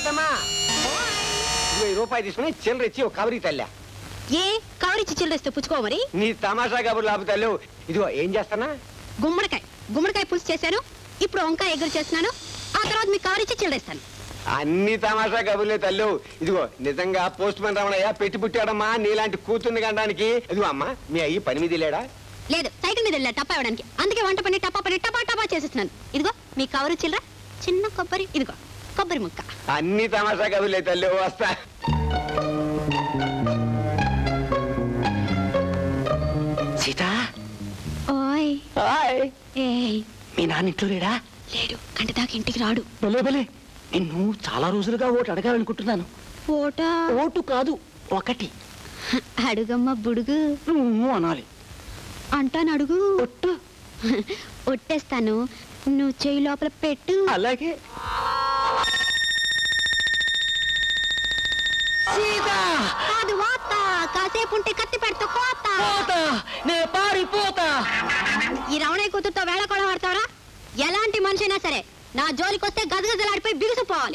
సీతమ్మా ఇదిగో ఈ రూపాయి తీసుకుని చిల్లర ఇచ్చి ఒక కవరి తల్లా ఏ కవరిచ్చి చిల్లరిస్తే పుచ్చుకో మరి నీ తమాషా కబుర్లు ఆపుతాలు ఇదిగో ఏం చేస్తానా గుమ్మడికాయ గుమ్మడికాయ పులుసు చేశాను ఇప్పుడు వంకాయ ఎగురు చేస్తున్నాను ఆ తర్వాత మీకు కవరిచ్చి చిల్లరిస్తాను అన్ని తమాషా కబుర్లే తల్లు ఇదిగో నిజంగా పోస్ట్ మ్యాన్ రమణయ్య పెట్టి పుట్టాడమ్మా నీలాంటి కూతుర్ని కనడానికి ఇదిగో అమ్మా మీ అయ్యి పని మీద లేడా లేదు సైకిల్ మీద వెళ్ళా టప్పా ఇవ్వడానికి అందుకే వంట పని టప్పా పని టపా టపా చేసేస్తున్నాను ఇదిగో మీ కవరు చిల్లర చిన్న కొబ్బరి ఇదిగో కొబ్బరి ముక్క అన్ని తమాషా కబుర్లే తల్లు వస్తా సీత ఓయ్ హాయ్ ఏయ్ మీ నాన్న ఇంట్లో లేడా లేడు గంట దాకా ఇంటికి రాడు భలే భలే నిన్ను చాలా రోజులుగా ఓటు అడగాలనుకుంటున్నాను ఓటా ఓటు కాదు ఒకటి అడుగమ్మ బుడుగు నువ్వు అనాలి అంటాను అడుగు ఒట్టు ఒట్టేస్తాను నువ్వు చెయ్యి లోపల పెట్టు అలాగే సీత కాదు వాత కాసేపు ఉంటే కత్తి పెడతా కోత పోతా నే పారిపోతా ఈ రమణయ్య కూతురుతో వేళ కూడా ఆడతావరా ఎలాంటి మనిషైనా సరే నా జోలికి వస్తే గజగజలాడిపోయి బిగుసిపోవాలి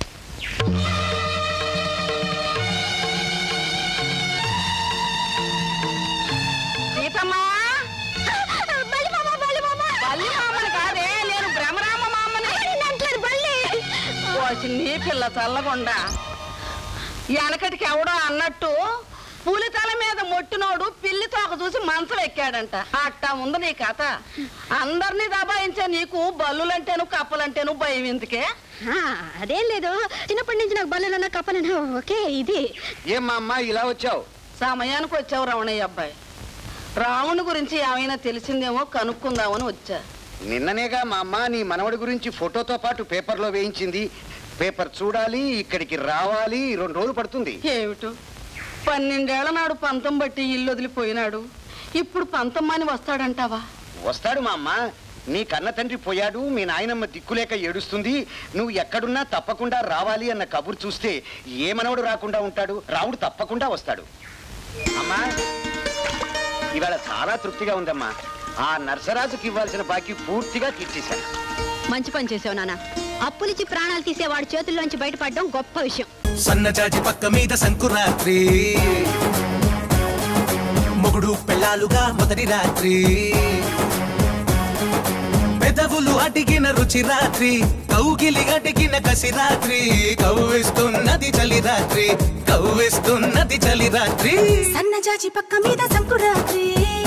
సీతమ్మా బల్లి మామ, బల్లి మామ. బల్లి మామని కాదే నేను భ్రమరామ మామని అంటలేదు బల్లి పోసి నీ పిల్ల చల్లగుండా వెనకటికి ఎవడో అన్నట్టు పులితల మీద మొట్టినోడు పిల్లి తోక చూసి మంచం ఎక్కాడంట అట్టా ఉంది నీ కథ అందరినీ దబాయించే నీకు బల్లులంటేను కప్పలంటేను భయం ఎందుకే ఆ, అదేం లేదు చిన్నప్పటి నుంచి నాకు బల్లెలన్నా కప్పలన్నా ఓకే ఇది ఏమ్మా అమ్మా ఇలా వచ్చావు సమయానికి వచ్చావు రమణయ్య అబ్బాయి రావణుడి గురించి ఏమైనా తెలిసిందేమో కనుక్కుందామని వచ్చా నిన్ననేగా మా అమ్మ నీ మనవడి గురించి ఫోటోతో పాటు పేపర్లో వేయించింది పేపర్ చూడాలి ఇక్కడికి రావాలి రెండు రోజులు పడుతుంది ఏమిటో పన్నెండేళ్ల నాడు పంతం బట్టి ఇల్లు వదిలిపోయినాడు ఇప్పుడు పంతమ్మని వస్తాడంటావా వస్తాడు మా అమ్మ నీ కన్న తండ్రి పోయాడు మీ నాయనమ్మ దిక్కులేక ఏడుస్తుంది నువ్వు ఎక్కడున్నా తప్పకుండా రావాలి అన్న కబురు చూస్తే ఏ మనవడు రాకుండా ఉంటాడు రావుడు తప్పకుండా వస్తాడు అమ్మా ఇవాళ చాలా తృప్తిగా ఉందమ్మా ఆ నర్సరాజుకి ఇవ్వాల్సిన బాకీ పూర్తిగా తీర్చేశాను మంచి పని చేసావు నాన్న అప్పులిచ్చి ప్రాణాలు తీసే వాడి చేతుల్లోంచి బయటపడడం గొప్ప విషయం సన్నజాజి పక్క మీద సంకురాత్రి మొగుడు పెళ్ళాలుగా మొదటి రాత్రి పెదవులు అడిగిన రుచి రాత్రి కౌగిలి అడిగిన కసి రాత్రి కవ్విస్తున్నది చలి రాత్రి కవ్విస్తున్నది చలి రాత్రి సన్నజాజి పక్క మీద సంకురాత్రి